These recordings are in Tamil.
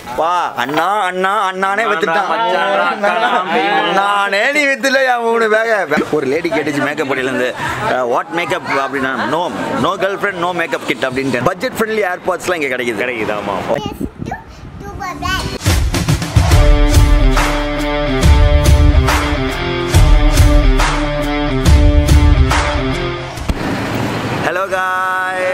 பா அண்ணா அண்ணா அண்ணானே வித்துட்டான் மச்சான்டா, அக்காடா, பெரியம்மா. நானே நீ வித்துல என் மூணு பேக ஒரு லேடி கேட்டுச்சு மேக்கப் படியிலேருந்து வாட் மேக்கப் அப்படின்னா no no girl friend no makeup kit அப்படின்ட்டு பட்ஜெட் ஃப்ரெண்ட்லி ஏர்பாட்ஸ்லாம் இங்கே கிடைக்குது கிடைக்குது ஆமா ஹலோ காய்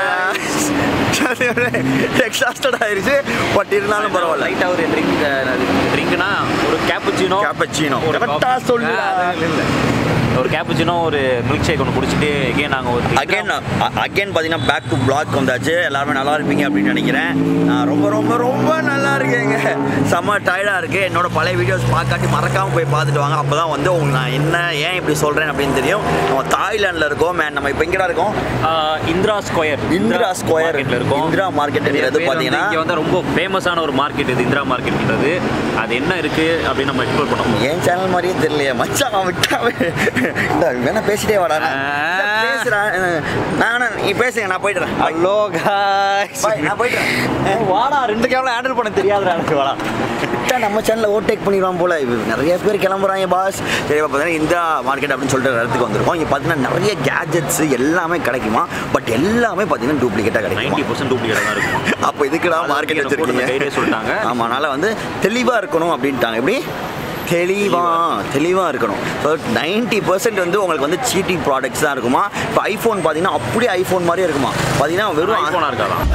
எக்ஸாஸ்டட் ஆயிருச்சு பட் இருந்தாலும் பரவாயில்ல லைட்டாக ஒரு ட்ரிங்க் ட்ரிங்க்னா ஒரு கேப்புச்சினோ கேப்பச்சினோ ஒரு கரெக்டா சொல்லு ஒரு கேப்புச்சினோ ஒரு மில்க் ஷேக் ஒன்று குடிச்சிட்டு எகேன் நாங்கள் ஒரு அகைன் அகைன் பார்த்தீங்கன்னா பேக் டு பிளாக் வந்தாச்சு எல்லாருமே நல்லா இருப்பீங்க அப்படின்னு நினைக்கிறேன் நான் ரொம்ப ரொம்ப ரொம்ப நல்லா இருக்கேங்க செம்ம டயர்டாக இருக்கு என்னோட பழைய வீடியோஸ் பார்க்காட்டி மறக்காம போய் பார்த்துட்டு வாங்க அப்போ தான் வந்து உங்களுக்கு நான் என்ன ஏன் இப்படி சொல்கிறேன் அப்படின்னு தெரியும் நம்ம தாய்லாண்டில் இருக்கோம் மேன் நம்ம இப்போ எங்கடா இருக்கோம் ah, Indira square Indira square மார்க்கெட்டில் இருக்கோம் இந்திரா மார்க்கெட்டுங்கிறது பார்த்தீங்கன்னா இங்கே வந்து ரொம்ப ஃபேமஸான ஒரு மார்க்கெட் இது இந்திரா மார்க்கெட்ன்றது அது என்ன இருக்கு அப்படின்னு நம்ம எக்ஸ்ப்ளோர் பண்ணோம் என் சேனல் மாதிரியே தெரியலையே மச்சான் விட்டாவே இந்த வேணா பேசிட்டே வாடா நான். ஆ. இந்த பேசுறேன் நான் நீ பேசுங்க நான் போயிடுறேன் ஹலோ காய்ஸ் Bye, நான் போயிடுறேன் வாடா ரெண்டு கேமரா ஹேண்டில் பண்ண தெரியாதுடா எனக்கு வாடா விட்டா நம்ம சேனலில் ஓவர்டேக் பண்ணிடுவான் போல இது நிறைய பேர் கிளம்புறாங்க பாஸ் சரி இப்போ பார்த்தீங்கன்னா இந்த மார்க்கெட் அப்படின்னு சொல்லிட்டு ஒரு இடத்துக்கு வந்திருக்கோம் இங்கே பார்த்தீங்கன்னா நிறைய கேஜெட்ஸ் எல்லாமே கிடைக்குமா பட் எல்லாமே பார்த்தீங்கன்னா டூப்ளிகேட்டாக நைன்டி கிடைக்கும் பர்சன்ட் டூப்ளிகேட் தான் இருக்கும் அப்போ இதுக்குடா அதான் மார்க்கெட் எனக்கு கூட வச்சிருக்கீங்க கைடே சொல்லிட்டாங்க. ஆமாம் அதனால் வந்து தெளிவாக இருக்கணும் அப்படின்ட்டாங்க எப்படி தெளிவாக தெளிவாக இருக்கணும் ஸோ நைன்ட்டி பர்சன்ட் வந்து உங்களுக்கு வந்து சீட்டிங் ப்ராடக்ட்ஸ் தான் இருக்குமா இப்போ ஐஃபோன் பார்த்தீங்கன்னா அப்படியே ஐஃபோன் மாதிரியே இருக்குமா பார்த்தீங்கன்னா வெறும் ஐஃபோனாக இருக்காதான்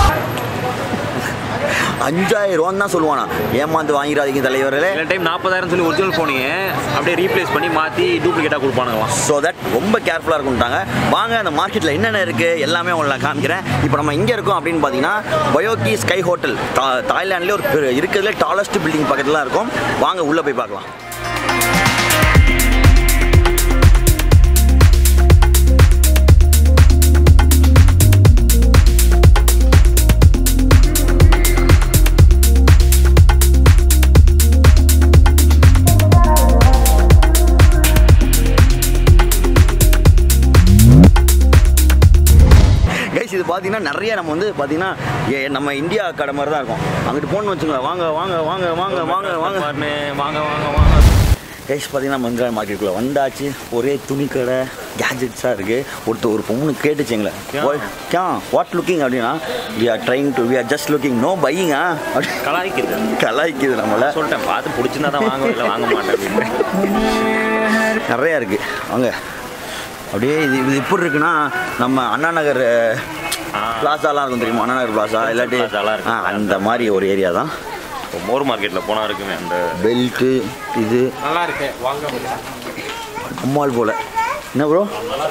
அஞ்சாயிரம் ரூபான்னு தான் சொல்லுவானா ஏமாந்து வாங்கிடாதீங்க தலைவர்களே சில டைம் நாற்பதாயிரம் சொல்லி ஒரிஜினல் ஃபோனையே அப்படியே ரீப்ளேஸ் பண்ணி மாற்றி டூப்ளிகேட்டாக கொடுப்பானுங்களாம் ஸோ தட் ரொம்ப கேர்ஃபுல்லாக இருக்கும்ட்டாங்க வாங்க அந்த மார்க்கெட்டில் என்னென்ன இருக்குது எல்லாமே உங்களை நான் காமிக்கிறேன் இப்போ நம்ம எங்கே இருக்கோம் அப்படின்னு பார்த்தீங்கன்னா பயோகி ஸ்கை ஹோட்டல் தா தாய்லாண்ட்லேயே ஒரு பெரு- இருக்கிறதுல டாலஸ்ட் பில்டிங் பக்கத்தில் தான் இருக்கும் வாங்க உள்ளே போய் பார்க்கலாம் கைஸ் இது பார்த்தீங்கன்னா நிறைய நம்ம வந்து பார்த்தீங்கன்னா ஏ- நம்ம இந்தியா கடை மாதிரி தான் இருக்கும் அங்கிட்டு போகணும்னு வச்சுங்களேன் வாங்க வாங்க வாங்க வாங்க வாங்க வாங்க வாங்க வாங்க வாங்க வாங்க கைஸ் பார்த்தீங்கன்னா மந்திரா மார்க்கெட்டுக்குள்ளே வந்தாச்சு ஒரே துணி கடை கேஜெட்ஸாக இருக்குது ஒருத்தர் ஒரு பொண்ணு கேட்டுச்சுங்களே Yeah. கே வாட் லுக்கிங் அப்படின்னா we are trying to we are just looking no பையிங்கா அப்படி கலாய்க்குது கலாய்க்குது நம்மளை சொல்லிட்டேன் பார்த்து பிடிச்சிருந்தா தான் வாங்க இல்லை வாங்க மாட்டேன் அப்படின்னு நிறையா இருக்குது வாங்க அப்படியே இது இது எப்படி இருக்குன்னா நம்ம அண்ணா நகர் ஆ. பிளாசாலாம் இருக்கும் தெரியுமா அண்ணா நகர் பிளாசா இல்லாட்டி பிளாசாலாம் இருக்கு. ஆ, அந்த மாதிரி ஒரு ஏரியா தான் இப்போ மோர் மார்க்கெட்டில் போனால் இருக்குமே அந்த பெல்ட்டு இது நல்லா இருக்கு வாங்க அம்மாள் போல என்ன ப்ரோ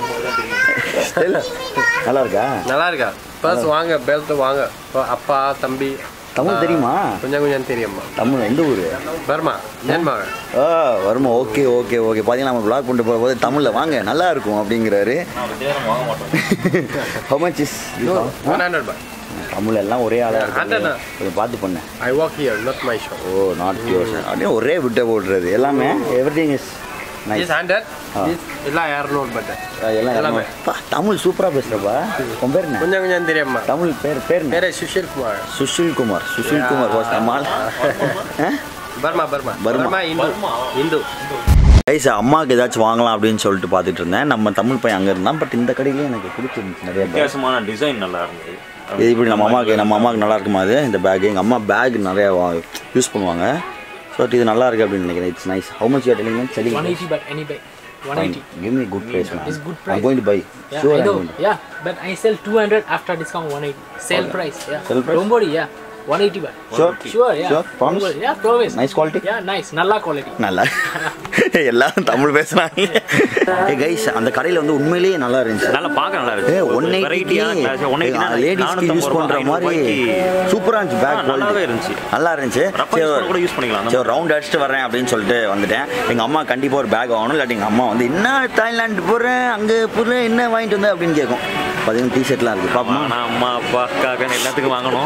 நல்லா இருக்கா நல்லா இருக்கா பர்ஸ் வாங்க பெல்ட் வாங்க இப்போ அப்பா தம்பி தமிழ் தெரியுமா கொஞ்சம் கொஞ்சம் தெரியுமா தமிழ் எந்த ஊர் பர்மா மியான்மா ஆ வருமா ஓகே ஓகே ஓகே பார்த்தீங்கன்னா நம்ம vlog பண்ணிட்டு போகும்போது தமிழில் வாங்க நல்லா இருக்கும் அப்படிங்கிறாரு வாங்க மாட்டோம் how much is one hundred பாய் தமிழ் எல்லாம் ஒரே ஆளாக இருக்கு அதானே. கொஞ்சம் பார்த்து பண்ணேன் I work here not my show oh not your அப்படியே ஒரே விட்ட போடுறது எல்லாமே everything is nice this hundred ah. This எல்லாம் இரநூறு பட் எல்லாம் எல்லாமே. எல்லாமே பா, தமிழ் சூப்பராக பேசுகிறப்பா உன் பேர் என்ன கொஞ்சம் கொஞ்சம் தெரியுமா தமிழ் பேர் பேர் என்ன பேரே சுஷில் குமார் சுஷில் குமார் சுஷில் குமார் வாஸ் நம்மால் Burma Burma Burma. Burma Hindu Hindu guys அம்மாவுக்கு ஏதாச்சும் வாங்கலாம் அப்படின்னு சொல்லிட்டு பார்த்துட்டு இருந்தேன் நம்ம தமிழ் பையன் அங்கே இருந்தான் பட் இந்த கடையிலேயே எனக்கு பிடிச்சிருந்துச்சு நிறைய பேர் வித்தியாசமான டிசைன் நல்லா இருந்தது இது இப்படி நம்ம அம்மாவுக்கு நம்ம அம்மாவுக்கு நல்லா இருக்குமா அது இந்த பேக் எங்கள் அம்மா பேக் நிறையா யூஸ் பண்ணுவாங்க ஸோ இது நல்லா இருக்கு அப்படின்னு நினைக்கிறேன் it's nice how much you telling selling 180 but any bag 180 give me good price man It's good I'm price. Going to buy yeah sure i I'm know going yeah but i sell 200 after discount 180 sale price yeah Sale price? don't worry yeah 180 but sure sure yeah Sure, promise? Don't worry. yeah promise Nice quality? yeah nice nalla quality நல்லா எல்லாரும் தமிழ் பேசுகிறாங்க ஏ கைஸ் அந்த கடையில் வந்து உண்மையிலேயே நல்லா இருந்துச்சு நல்லா பார்க்க நல்லா ஏ இருக்கு ஒன் லேடிஸ்க்கு யூஸ் பண்ற மாதிரி சூப்பரா இருந்துச்சு பேக் நல்லாவே இருந்துச்சு நல்லா இருந்துச்சு Rough use பண்ண கூட யூஸ் பண்ணிக்கலாம் அந்த சரி ரவுண்ட் அடிச்சுட்டு வரேன் அப்படின்னு சொல்லிட்டு வந்துட்டேன் எங்க அம்மா கண்டிப்பா ஒரு பேக் வாங்கணும் இல்லாட்டி எங்க அம்மா வந்து என்ன தாய்லாந்து போறேன் அங்க போறேன் என்ன வாங்கிட்டு வந்த அப்படின்னு கேட்கும் பார்த்தீங்கன்னா டிஷர்ட்லாம் இருக்கு பாப்போமா ஆனா அம்மா அப்பா அக்கா எல்லாத்துக்கும் வாங்கணும்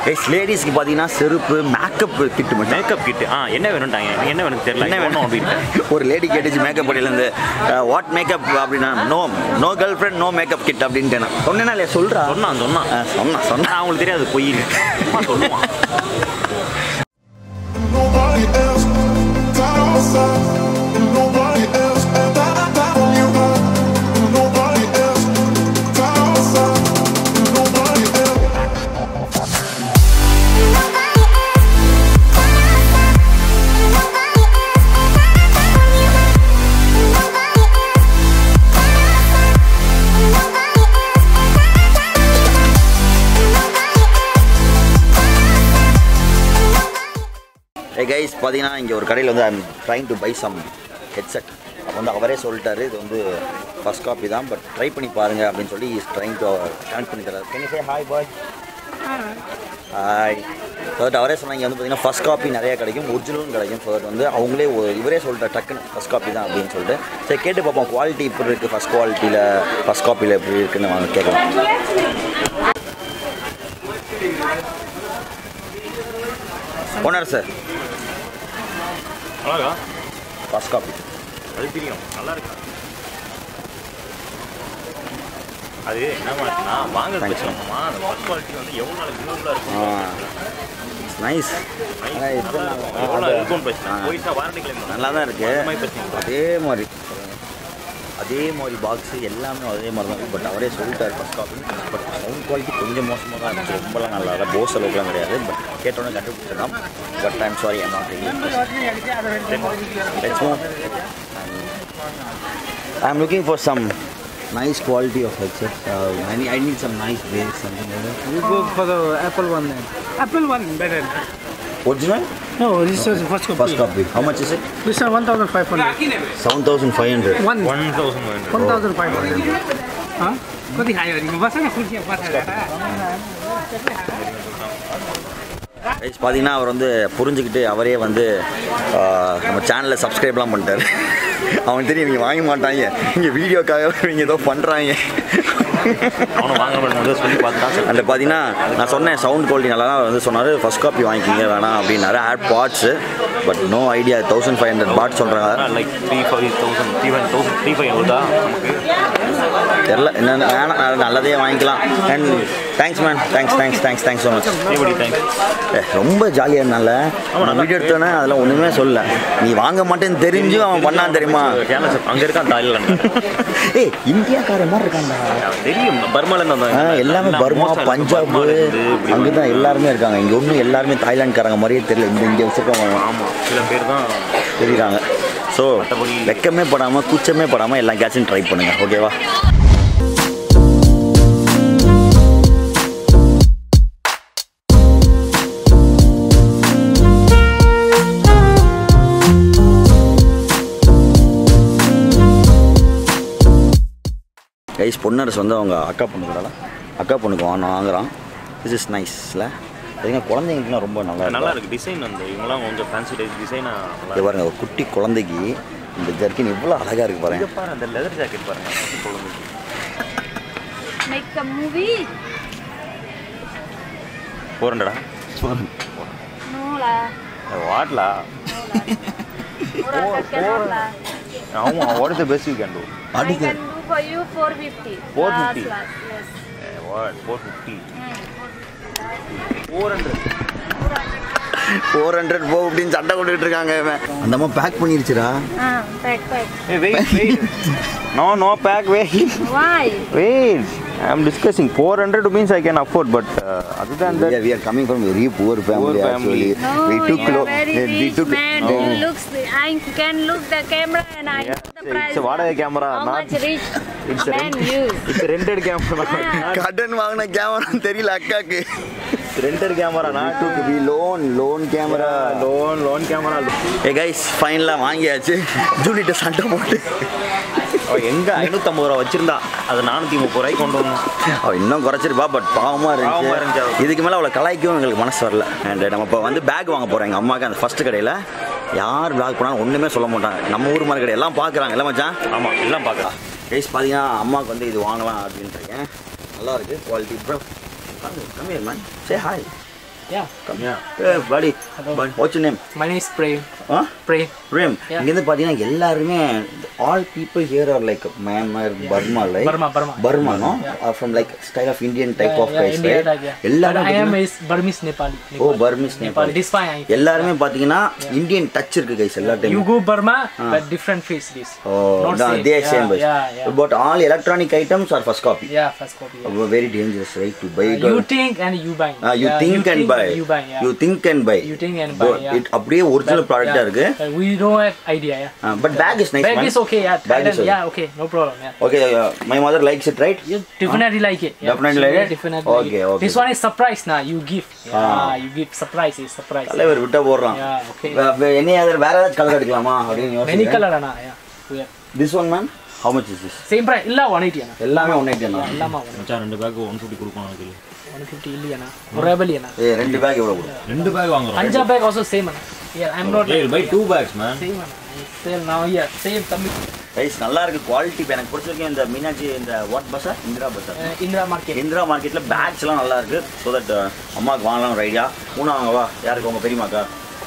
கைஸ் லேடிஸ்க்கு பார்த்தீங்கன்னா செருப்பு மேக்கப் கிட்டு மட்டும் மேக்கப் கிட் ஆ என்ன வேணும்ட்டாங்க எனக்கு என்ன வேணும் தெரியல என்ன என்ன வேணும் வேணும் அப்படின்னு ஒரு லேடி கேட்டுச்சு மேக்கப் படியிலேருந்து வாட் மேக்கப் அப்படின்னா no no girl friend no makeup kit அப்படின்ட்டு நான் சொன்னேன்னா இல்லையா சொல்கிறா சொன்னான் சொன்னான் சொன்னா சொன்னா ஆனா அவங்களுக்கு தெரியாது பொய்ன்னு சும்மா சொல்லுவான் Nobody else got on my side. Nobody else got got on you. Nobody else got on my side. Nobody else. Hey guys பார்த்தீங்கன்னா இங்கே ஒரு கடையில் வந்து I'm trying to buy some headset அப்போ வந்து அவரே சொல்லிட்டாரு இது வந்து ஃபர்ஸ்ட் காப்பி தான் பட் ட்ரை பண்ணி பாருங்க அப்படின்னு சொல்லி இஸ் ட்ரைங் டு கனெக்ட் பண்ணி தராரு can say hi bye hi first அவரே சொன்னாங்க வந்து பார்த்தீங்கன்னா ஃபர்ஸ்ட் காப்பி நிறைய கிடைக்கும் ஒரிஜினலும் கிடைக்கும் ஃபர்ஸ்ட் வந்து அவங்களே ஒரு- இவரே சொல்லிட்டார் டக்குன்னு ஃபர்ஸ்ட் காப்பி தான் அப்படின்னு சொல்லிட்டு சரி கேட்டு பார்ப்போம் குவாலிட்டி இப்படி இருக்குது ஃபர்ஸ்ட் குவாலிட்டியில் ஃபர்ஸ்ட் காப்பியில் எப்படி இருக்குன்னு வாங்க கேட்கலாம் ஓனர் சார் அழகா ஃபர்ஸ்ட் காப்பி அது தெரியும் நல்லா இருக்கா அது என்ன மாதிரினா வாங்க Thanks, sir. பிரச்சனைமா அந்த ஃபர்ஸ்ட் குவாலிட்டி வந்து எவ்வளோ நாளைக்கு யூஸ்ஃபுல்லாக இருக்கும் நைஸ் நல்லா இருக்கும் எவ்வளோ இருக்கும்னு பிரச்சனை போயிட்டா வாரண்டி கிளைம் நல்லா தான் இருக்கு அந்த மாதிரி பிரச்சனை இல்லை. அதே மாதிரி அதே மாதிரி பாக்ஸ் எல்லாமே அதே மாதிரி தான் பட் அவரே சொல்லிட்டார் first copy but sound quality கொஞ்சம் மோசமாக தான் இருந்துச்சு ரொம்பலாம் நல்லா இல்லை போஸ் அளவுக்குலாம் கிடையாது பட் கேட்டோன்னே கண்டுபிடிச்சிடலாம் but I'm sorry I'm not let's move I am looking for some nice quality of headsets. Uh, I, need, I need some nice bass, something like that. You go for the Apple one then. Apple one better. Original? No, this is the first copy. First copy. How much is it? This is 1500. 7,500. One. One thousand 1500. Huh? कति खायो भने बसेन खुर्सी पठाएर கைஸ் பார்த்தீங்கன்னா அவர் வந்து புரிஞ்சுக்கிட்டு அவரே வந்து ஆஹ், நம்ம சேனலை சப்ஸ்கிரைப்லாம் பண்ணிட்டாரு அவனுக்கு தெரியும் இவங்க வாங்க மாட்டாங்க இங்கே வீடியோக்காக இவங்க ஏதோ பண்ணுறாங்க அவனை வாங்க வேணும் சொல்லி பார்த்துட்டா சரி. அந்த பார்த்தீங்கன்னா நான் சொன்னேன் சவுண்ட் குவாலிட்டி நல்லா தான் அவர் வந்து சொன்னார் ஃபர்ஸ்ட் காப்பி வாங்கிக்கிங்க வேணாம் அப்படின்னாரு ஆட் பார்ட்ஸு but no idea thousand five hundred பாட் சொல்கிறாங்க like three five thousand three five thousand three five வருதா நமக்கு தெரில என்ன வேணாம் நான் நல்லதே வாங்கிக்கலாம் and thanks man thanks thanks thanks thanks so much எப்படி தேங்க்ஸ் ரொம்ப ஜாலியாக இருந்தால அவன் நல்லா வீடியோ எடுத்தோன்னே அதெல்லாம் ஒன்றுமே சொல்லல நீ வாங்க மாட்டேன்னு தெரிஞ்சும் அவன் பண்ணான் தெரியுமா கேரளா அங்கே இருக்கான் தாய்லாந்து ஏய் இந்தியாக்கார மாதிரி இருக்கான்டா தெரியும் பர்மாலேருந்து ஆ, வந்தாங்க எல்லாமே எல்லாம் பர்மா மோஸ்டா பஞ்சாப் பர்மாலேருந்து இப்படி அங்கே தான் எல்லாருமே இருக்காங்க இங்கே ஒன்றும் எல்லாருமே தாய்லாந்துக்காரங்க மாதிரியே தெரியல இந்த இங்கே வச்சுருக்கவங்க ஆமாம் சில பேர் தான் தெரியுறாங்க ஸோ மத்தபடி- வெக்கமே படாமல் கூச்சமே படாமல் எல்லா கேட்சும் ட்ரை பண்ணுங்க ஓகேவா கைஸ் பொன்னரசு வந்து அவங்க அக்கா பொண்ணுக்கூடால அக்கா பொண்ணுக்கு வாங்க வாங்குறான் திஸ் இஸ் நைஸ்ல அதுங்க குழந்தைங்களுக்குலாம் ரொம்ப நல்லா நல்லா இருக்கு இருக்கு டிசைன் வந்து இவங்கலாம் கொஞ்சம் ஃபேன்சி டைப் டிசைனாக நல்லா இங்க பாருங்க ஒரு குட்டி குழந்தைக்கு இந்த ஜர்க்கின் இவ்வளோ அழகா இருக்கு பாருங்க இங்க பாரு அந்த லெதர் ஜாக்கெட் பாருங்க குழந்தைக்கு Make a movie? ஃபோர் ஹண்ட்ரடா No lah. வாட்லா Orang cannot lah. ஆமாம் what is the best you can do I can do for you 450. 450? Last, last, yes. What four fifty Hmm. Four hundred four hundred போ அப்படின்னு சட்டை கொண்டுட்டு இருக்காங்க இவன் அந்த அம்மா பேக் பண்ணிருச்சுடா Ah, pack, pack. ஏ wait wait no no pack wait Why? Wait I am discussing four hundred means I can afford but அதுதான் Yeah, அந்த we are coming from very poor family, family. actually. No, we took you're lo- very we rich took man. no. You looks, I can look the camera and I Yeah, know the it's price. a வாடகை camera, How not- much rich It's a man rent- you? It's rented camera கடன் வாங்கின கேமரா தெரியல அக்காக்கு ரெண்டட் கேமரா I நான் took we loan loan camera loan loan camera ஏ கைஸ் ஃபைனலாக வாங்கியாச்சு ஜூலிட்ட சண்டை போட்டு அவ எங்க ஐநூற்றம்பது ரூபா வச்சிருந்தா அது நானூற்றி முப்பது ரூபாய்க்கு கொண்டு வந்தோம் அவ இன்னும் குறைச்சிருப்பா பட் பாவமாக பாவமா இருந்துச்சு இருந்துச்சு அவ. இதுக்கு மேலே அவளை கலாய்க்கவும் எங்களுக்கு மனசு வரல அண்ட் நம்ம இப்போ வந்து பேக் வாங்க போகிறோம் எங்கள் அம்மாவுக்கு அந்த ஃபர்ஸ்ட் கடையில் யார் பேக் போனாலும் ஒன்றுமே சொல்ல மாட்டாங்க நம்ம ஊர் மாதிரி கடை எல்லாம் பார்க்குறாங்க இல்லை மச்சான் ஆமாம் எல்லாம் பார்க்கலாம் கைஸ் பார்த்தீங்கன்னா அம்மாவுக்கு வந்து இது வாங்கலாம் அப்படின்ட்டு இருக்கேன் நல்லா இருக்கு குவாலிட்டி ப்ரோ கம்மி man say hi Yeah. Hey, buddy. Buddy, What's your name? My name is Prem. Huh? Prem. Prem. Yeah. இங்கேருந்து பார்த்தீங்கன்னா எல்லாருமே all people here are like Myanmar Burma like Burma, Burma. Burma no from like style of Indian type of yeah, guys India type, yeah. But எல்லாரும் I am பார்த்தீங்கன்னா- is Burmese Nepali. Oh Nepali. Burmese Nepali. Nepali This fine. I- எல்லாருமே பார்த்தீங்கன்னா இந்தியன் டச் இருக்கு கைஸ் எல்லா You டைமும் go Burma, but different face this. Oh, Not no, same. they are yeah, same. Yeah, yeah. But all electronic items are first copy. Yeah, first copy. Yeah. Very dangerous, right? To buy it. you all. think and you buy. Ah, you Yeah, think and buy. You buy. Yeah. You think and buy. You think and buy, But yeah. It அப்படியே ஒரிஜினல் But, ப்ராடக்டா yeah, இருக்கு but we don't have idea. Yeah. But bag is nice Bag is okay. Yeah. Bag is Thailand, okay. Yeah. Okay. No problem. Yeah. Okay my mother likes it right You definitely like it. Yeah. Definitely like yeah, it? Definitely Okay, like it. okay. This one is surprise now. You give. Yeah. Ah. You give surprise is surprise. தலைவர் விட்டா போடுறான் Yeah. Okay. என்ன அதர் வேற ஏதாச்சும் கலர் எடுக்கலாமா அப்படின்னு Many யோசிக்கிறேன் color ana. Yeah. We have this one ma'am how much is this same price. இல்ல 180 ana. எல்லாமே ஒன் எயிட்டி அண்ணா இல்லாம 180. மச்சான் ரெண்டு பேக் ஒன் ஃபிஃப்டி கொடுக்கணும் எனக்கு 150 இல்லையாண்ணா ஒரு ரேபல் அண்ணா ஏ ரெண்டு பேக் எவ்வளோ கொடுக்கும் ரெண்டு பேக் வாங்குறோம் அஞ்சா பேக் ஆல்சோ சேம் அண்ணா yeah i'm not buy two bags man same அண்ணா சேம் now yeah same தம்பி ரைஸ் நல்லா இருக்கு குவாலிட்டி எனக்கு பிடிச்சிருக்கேன் இந்த மீனாட்சி இந்த வாட் பஸ்ஸா இந்திரா பஸ்ஸா அஹ் இந்திரா மார்க்கெட் இந்திரா மார்க்கெட்ல பேக்ஸ் எல்லாம் நல்லா இருக்கு ஸோ தட் அம்மாவுக்கு வாங்கலாம் ஒரு ஐடியா மூணா வாங்கவா யாருக்கு உங்க பெரியமாக்கா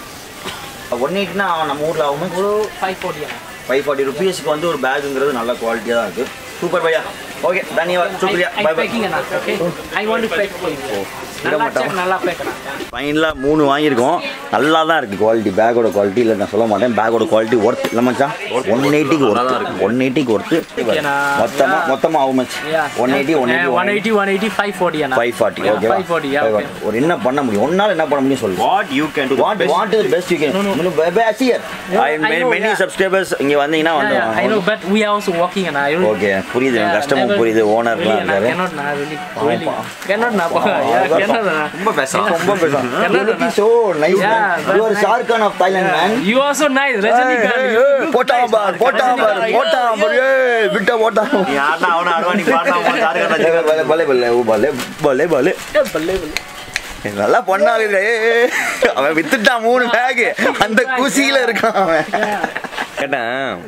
ஒன் எயிட்னா நம்ம ஊர்ல ஆகும் ஒரு 540 அண்ணா ஃபைவ் ஃபார்ட்டி ருபீஸ்க்கு வந்து ஒரு பேக்குங்கிறது நல்ல குவாலிட்டியாக தான் இருக்கு சூப்பர் பையா ஓகே தன்யவாத் சுக்ரியா I, buy I buy packing அண்ணா okay i want to pack for you நல்லா check நல்லா pack அண்ணா ஃபைனலாக மூணு வாங்கியிருக்கோம் நல்லா தான் இருக்குது குவாலிட்டி பேக்கோட குவாலிட்டி இல்லை நான் சொல்ல மாட்டேன் பேக்கோட குவாலிட்டி ஒர்த் இல்லை மச்சான் ஒன் எயிட்டிக்கு ஒர்த்து ஒன் எயிட்டிக்கு ஒர்த்து ஓகேண்ணா. மொத்தமாக மொத்தமாக ஆகும் much yeah one eighty one eighty one eighty one eighty five forty அண்ணா five forty Yeah, okay 540 yeah okay ஒரு என்ன பண்ண முடியும் ஒன்னால என்ன பண்ண முடியும் சொல்லு what you can do what what is best you can hear I I know, many yeah. Subscribers இங்க வந்தீங்கன்னா yeah, yeah, I know வந்து but we are also working அண்ணா I don't- ஓகே புரியுது Yeah, கஷ்டமும் never- புரியுது really ஓனர்லாம் அண்ணா, இருக்காரு cannot அண்ணா, really, really. cannot அண்ணா, போ. Yeah, cannot அண்ணா. ரொம்ப பேசுறான் ரொம்ப பேசுறான் Cannot you look Anna. so nice Yeah, man but you are nice. Shah Khan of Thailand man You also nice, Rajinikanth. You look போட்டான் nice. பார் போட்டான் பார் ரஜினிகாந்த். போட்டான் பார் ஏய் விட்ட போட்டான் யாருன்னா அவனை அடவாணி பாடுறா பலே பலே பலே ஓ பலே பலே பலே Yeah, பல்லே, பல்லே. நல்லா பண்ணாங்க அவன் வித்துட்டான் மூணு பேக் அந்த குசியில இருக்கான் அவன் கேட்டேன்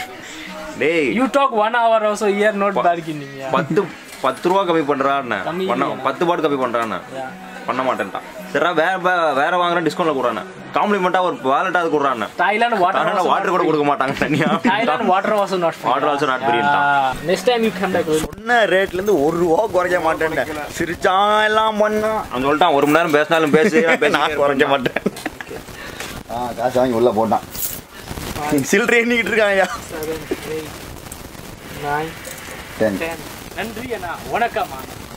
டேய் You talk one hour also here, not bargaining. Yeah. பத்து பத்து ரூபா கம்மி பண்றான்னு கம்மி பண்ண இல்லையா? பத்து பாட்டு கம்மி பண்றான்னு Yeah. பண்ண மாட்டேன்ட்டான் சரிடா வேற வே- வேற வாங்குறேன் டிஸ்கவுண்ட்ல கொடுறானே காம்ப்ளிமெண்டா ஒரு வாலெட்டாவது கொடுறான்னு Thailand water அதனால also வாட்டர் not கூட free. கொடுக்க மாட்டாங்க தனியா Thailand water also not free. Water also not free Yeah. ன்ட்டான். Next time you come back. we'll- சொன்ன ரேட்ல இருந்து ஒரு ரூபா குறைக்க மாட்டேன் சிரிச்சான் எல்லாம் பண்ணான் அவன் சொல்லிட்டான் ஒரு மணி நேரம் பேசினாலும் பேசு நான் பேசிட்டே நான் குறைக்க இருப்பேன். மாட்டேன் ஆ காசு வாங்கி உள்ள போட்டான் சில்லறை எண்ணிக்கிட்டு இருக்கான் ஐயா Seven, eight, nine, ten ten. நன்றி அண்ணா வணக்கம்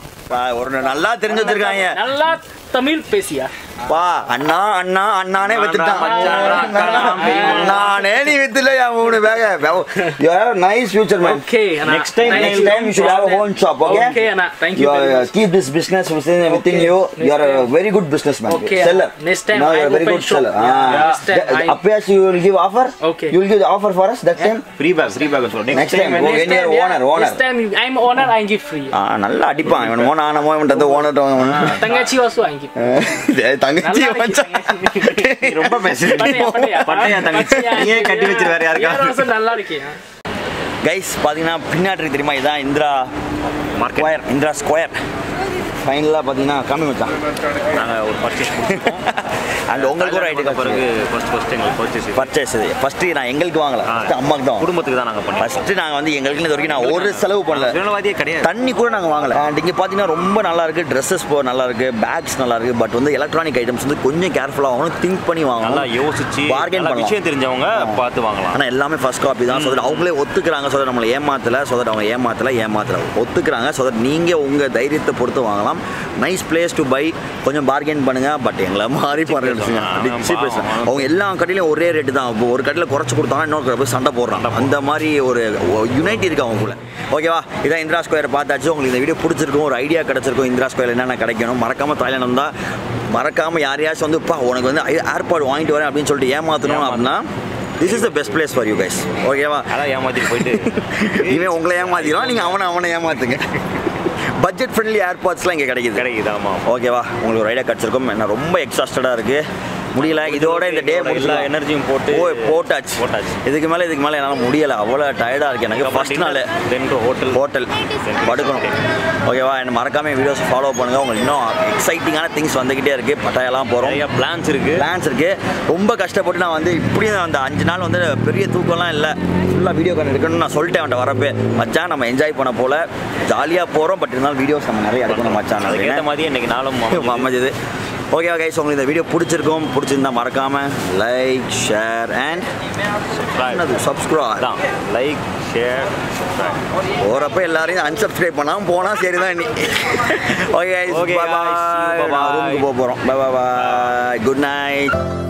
ஒரு நல்லா தெரிஞ்சு வச்சிருக்காங்க நல்லா தமிழ் பேசியா பா அண்ணா அண்ணா அண்ணானே வித்துட்டான் மச்சான், அக்காலாம் பெரியம்மா. நானே நீ வித்துல என் மூணு பேக you have nice future man okay அண்ணா Next time, Thank next you. time you should have a own shop, okay? Okay அண்ணா thank you You very are, uh, much. keep this business within, within Okay. you. You are a Next time. very good businessman. Okay, Seller. next time Now you I are a very open good shop. seller. Yeah, Ah. next time The- I- Appears you will give offer. Okay. You will give the offer for us that time. Free bag free bag சொல்லு Next time. Next when you are time, owner, yeah, owner. Next time you- I'm owner I give free ஆ, நல்லா அடிப்பான் இவனமோ நானமோ இவன்ட்டு ஓனர் தங்கச்சி also I give தங்கச்சி நல்லா மச்சான். இருக்கு. நீ ரொம்ப பேசுற பட்டையா, பட்டையா. பட்டையா தங்கச்சி பட்டையா. நீயே கட்டி வச்சிரு வேற Here யாருக்கா also நல்லா இருக்கே கைஸ் பார்த்தீங்கன்னா பின்னாடி தெரியுமா இதான் இந்திரா ஸ்கொயர் இந்திரா ஸ்கொயர் ஃபைனலாக பார்த்தீங்கன்னா கம்மி மச்சான் நாங்கள் ஒரு பர்ச்சேஸ் முடிச்சிருக்கோம் அண்ட் உங்களுக்கு ஒரு ஐடியா பிறகு ஃபர்ஸ்ட் ஃபர்ஸ்ட் எங்களுக்கு பர்ச்சேஸ் பர்ச்சேஸ் ஃபஸ்ட்டு நான் எங்களுக்கு வாங்கல ஆ. First அம்மாக்கு தான் குடும்பத்துக்கு தான் நாங்கள் பண்ணோம் ஃபஸ்ட்டு நாங்கள் வந்து எங்களுக்கு இது வரைக்கும் நான் ஒரு செலவு பண்ணல சுயநலவாதியே கிடையாது தண்ணி கூட நாங்கள் வாங்கல அண்ட் இங்கே பார்த்தீங்கன்னா ரொம்ப நல்லா இருக்கு ட்ரெஸ்ஸஸ் போ நல்லா இருக்கு பேக்ஸ் நல்லா இருக்கு பட் வந்து எலக்ட்ரானிக் ஐட்டம்ஸ் வந்து கொஞ்சம் கேர்ஃபுல்லாக வாங்கணும் திங்க் பண்ணி நல்லா வாங்கணும் யோசிச்சு Bargain நல்லா பண்ணலாம். விஷயம் தெரிஞ்சவங்க பார்த்து வாங்கலாம் ஆனால் எல்லாமே ஃபர்ஸ்ட் காப்பி தான் ஸோ அவங்களே ஒத்துக்கிறாங்க ஸோ நம்மளை ஏமாத்தல ஸோ அவங்க ஏமாத்தல ஏமாத்தல ஒத்துக்கிறாங்க ஸோ நீங்கள் உங்கள் தைரியத்தை பொறுத்து வாங்கலாம் நைஸ் பிளேஸ் டு பை கொஞ்சம் பார்கெயின் பண்ணுங்க பட் எங்களை மாறி பாருங்க அடிச்சு பேசுறேன் அவங்க எல்லா கடையிலையும் ஒரே ரேட்டு தான் இப்போ ஒரு கடையில் குறைச்சு கொடுத்தாங்க இன்னொரு கடை போய் சண்டை போடுறாங்க அந்த மாதிரி ஒரு யுனைட் இருக்கு அவங்களுக்குள்ள ஓகேவா இதான் இந்திரா ஸ்கொயர் பார்த்தாச்சு உங்களுக்கு இந்த வீடியோ பிடிச்சிருக்கும் ஒரு ஐடியா கிடச்சிருக்கும் இந்திரா ஸ்கொயர் என்னென்ன கிடைக்கணும் மறக்காமல் தாய்லாந்து வந்தால் மறக்காமல் யாரையாச்சும் வந்து பா உனக்கு வந்து ஏர்பாடு வாங்கிட்டு வரேன் அப்படின்னு சொல்லிட்டு ஏமாற்றணும் அப்படின்னா this is the best place for you guys ஓகேவா அதான் ஏமாத்திட்டு போயிட்டு இவன் உங்களை ஏமாத்திடுவான் நீங்கள் அவனை அவனை ஏமாத்துங்க பட்ஜெட் ஃப்ரெண்ட்லி ஏர்பாட்ஸ்லாம் இங்கே கிடைக்குது கிடைக்குது ஆமா ஓகேவா உங்களுக்கு ஒரு ஐடியா கிடச்சிருக்கும் என்ன ரொம்ப எக்ஸாஸ்டடாக இருக்குது முடியல இதோட இந்த டே எல்லா முடியல எனர்ஜியும் போட்டு ஓ போட்டாச்சு போட்டாச்சு. இதுக்கு மேலே இதுக்கு மேலே என்னால் முடியல அவ்வளோ டயர்டாக இருக்கு எனக்கு ஃபர்ஸ்ட் நாள் தென் ஹோட்டல் ஹோட்டல் படுக்கணும் ஓகேவா என்ன மறக்காம வீடியோஸ் ஃபாலோ பண்ணுங்க உங்களுக்கு இன்னும் எக்ஸைட்டிங்கான திங்ஸ் வந்துகிட்டே இருக்கு பட்டாயெல்லாம் போகிறோம் நிறைய பிளான்ஸ் இருக்கு பிளான்ஸ் இருக்கு ரொம்ப கஷ்டப்பட்டு நான் வந்து இப்படியும் அந்த அஞ்சு நாள் வந்து பெரிய தூக்கம்லாம் இல்லை ஃபுல்லாக வீடியோ கால் எடுக்கணும்னு நான் சொல்லிட்டேன் அவன்கிட்ட வரப்பே மச்சான் நம்ம என்ஜாய் பண்ண போல ஜாலியாக போகிறோம் பட் இருந்தாலும் வீடியோஸ் நம்ம நிறைய எடுக்கணும் மச்சான் அதுக்கேற்ற அப்படின்னு. மாதிரி இன்னைக்கு நாளும் அமைஞ்சது ஓகே ஓகே ஸோ உங்களுக்கு இந்த வீடியோ பிடிச்சிருக்கும் பிடிச்சிருந்தா மறக்காம லைக் ஷேர் அண்ட் சப்ஸ்கிரைப் தான் லைக் ஷேர் போகிறப்ப எல்லாரையும் அன்சப்ஸ்கிரைப் பண்ணாமல் போனால் சரி தான் நீ okay Okay, bye guys. See you. Bye Bye-bye. ரூமுக்கு போக போகிறோம் பாய் பாய் குட் நைட்